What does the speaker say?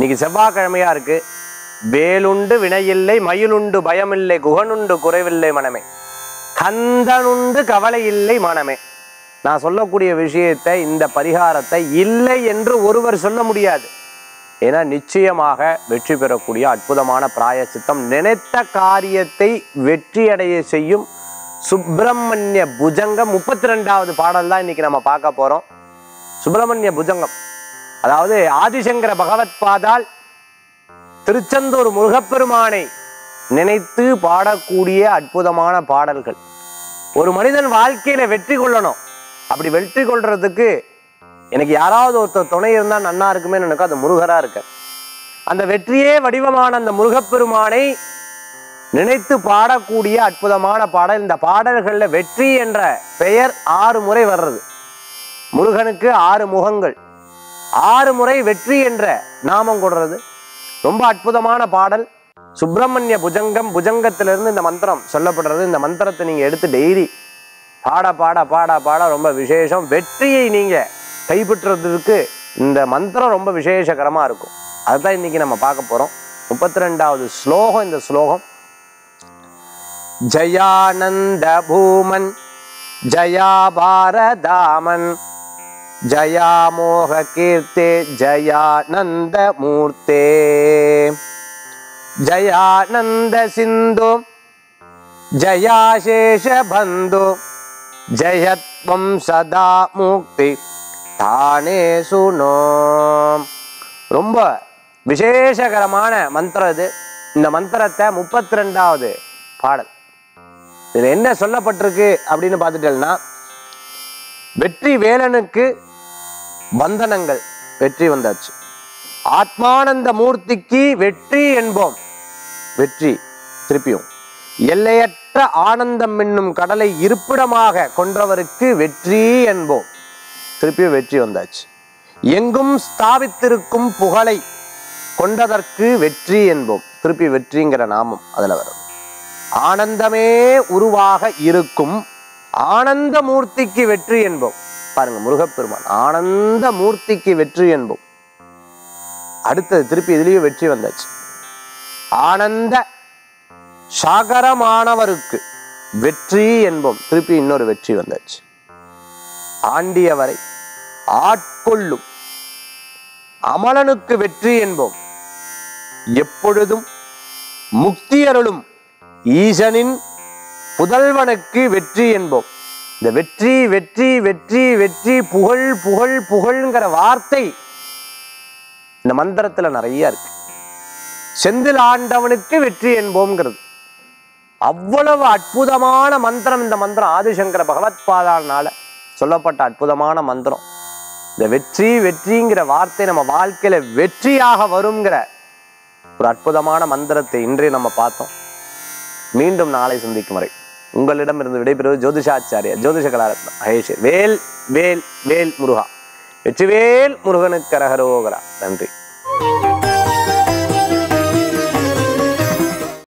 இன்னைக்கு செவ்வாய்க்கிழமையா இருக்கு வேலுண்டு வினையில்லை மயிலுண்டு பயமில்லை குகனுண்டு குறைவில்லை மனமே கந்தனுண்டு கவலை இல்லை மனமே நான் சொல்லக்கூடிய விஷயத்தை இந்த பரிகாரத்தை இல்லை என்று ஒருவர் சொல்ல முடியாது ஏன்னா நிச்சயமாக வெற்றி பெறக்கூடிய அற்புதமான பிராயச்சித்தம் நினைத்த காரியத்தை வெற்றியடைய செய்யும் சுப்பிரமணிய புஜங்கம் முப்பத்தி ரெண்டாவது பாடல் தான் இன்னைக்கு நம்ம பார்க்க போறோம் சுப்பிரமணிய புஜங்கம் அதாவது ஆதிசங்கர பகவத் பாதால் திருச்செந்தூர் முருகப்பெருமானை நினைத்து பாடக்கூடிய அற்புதமான பாடல்கள் ஒரு மனிதன் வாழ்க்கையில வெற்றி கொள்ளணும் அப்படி வெற்றி கொள்றதுக்கு எனக்கு யாராவது ஒருத்தர் துணை இருந்தா நன்னா இருக்குமே எனக்கு அது முருகரா இருக்க அந்த வெற்றியே வடிவமான அந்த முருகப்பெருமானை நினைத்து பாடக்கூடிய அற்புதமான பாடல் இந்த பாடல்கள்ல வெற்றி என்ற பெயர் ஆறு முறை வர்றது முருகனுக்கு ஆறு முகங்கள் ஆறு முறை வெற்றி என்ற நாமம் கொடுறது ரொம்ப அற்புதமான பாடல் சுப்பிரமணிய புஜங்கம் புஜங்கத்திலிருந்து இந்த மந்திரம் சொல்லப்படுறது இந்த மந்திரத்தை நீங்க எடுத்து டெய்லி பாட பாட பாட பாட ரொம்ப விசேஷம் வெற்றியை நீங்க கைப்பற்றுறதுக்கு இந்த மந்திரம் ரொம்ப விசேஷகரமா இருக்கும் அதுதான் இன்னைக்கு நம்ம பார்க்க போறோம் முப்பத்தி ரெண்டாவது ஸ்லோகம் இந்த ஸ்லோகம் ஜயானந்த பூமன் ஜயா பாரதாமன் ஜயா மோக கீர்த்தே ஜயானந்த மூர்த்தே ஜயானந்த சிந்து ஜயாசேஷ பந்து ஜயத்வம் சதா முக்தி தானே சுனோ ரொம்ப விசேஷகரமான மந்திரம் இது இந்த மந்திரத்தை முப்பத்தி ரெண்டாவது பாடல் இதுல என்ன சொல்லப்பட்டிருக்கு அப்படின்னு பார்த்துட்டேன்னா வெற்றி வேலனுக்கு பந்தனங்கள் வெற்றி வந்தாச்சு ஆத்மானந்த மூர்த்திக்கு வெற்றி என்போம் வெற்றி திருப்பியும் எல்லையற்ற ஆனந்தம் என்னும் கடலை இருப்பிடமாக கொன்றவருக்கு வெற்றி என்போம் திருப்பியும் வெற்றி வந்தாச்சு எங்கும் ஸ்தாபித்திருக்கும் புகழை கொண்டதற்கு வெற்றி என்போம் திருப்பி வெற்றிங்கிற நாமம் அதுல வரும் ஆனந்தமே உருவாக இருக்கும் ஆனந்த மூர்த்திக்கு வெற்றி என்போம் பாருங்க முருகப்பெருமான் ஆனந்த மூர்த்திக்கு வெற்றி என்போம் அடுத்தது திருப்பி இதுலயும் வெற்றி வந்தாச்சு ஆனந்த சாகரமானவருக்கு வெற்றி என்போம் திருப்பி இன்னொரு வெற்றி வந்தாச்சு ஆண்டியவரை ஆட்கொள்ளும் அமலனுக்கு வெற்றி என்போம் எப்பொழுதும் முக்தியருளும் ஈசனின் புதல்வனுக்கு வெற்றி என்போம் இந்த வெற்றி வெற்றி வெற்றி வெற்றி புகழ் புகழ் புகழ்ங்கிற வார்த்தை இந்த மந்திரத்துல நிறைய இருக்கு செந்தில் ஆண்டவனுக்கு வெற்றி என்போம்ங்கிறது அவ்வளவு அற்புதமான மந்திரம் இந்த மந்திரம் ஆதிசங்கர பகவத் பாதானால சொல்லப்பட்ட அற்புதமான மந்திரம் இந்த வெற்றி வெற்றிங்கிற வார்த்தை நம்ம வாழ்க்கையில வெற்றியாக வருங்கிற ஒரு அற்புதமான மந்திரத்தை இன்றே நம்ம பார்த்தோம் மீண்டும் நாளை சந்திக்கும் வரை உங்களிடமிருந்து விடைபெறுவது ஜோதிஷாச்சாரியா ஜோதிஷ கலாரத்னம் மகேஷ் வேல் வேல் வேல் முருகா வெற்றிவேல் முருகனுக்கு கரகரோகரா நன்றி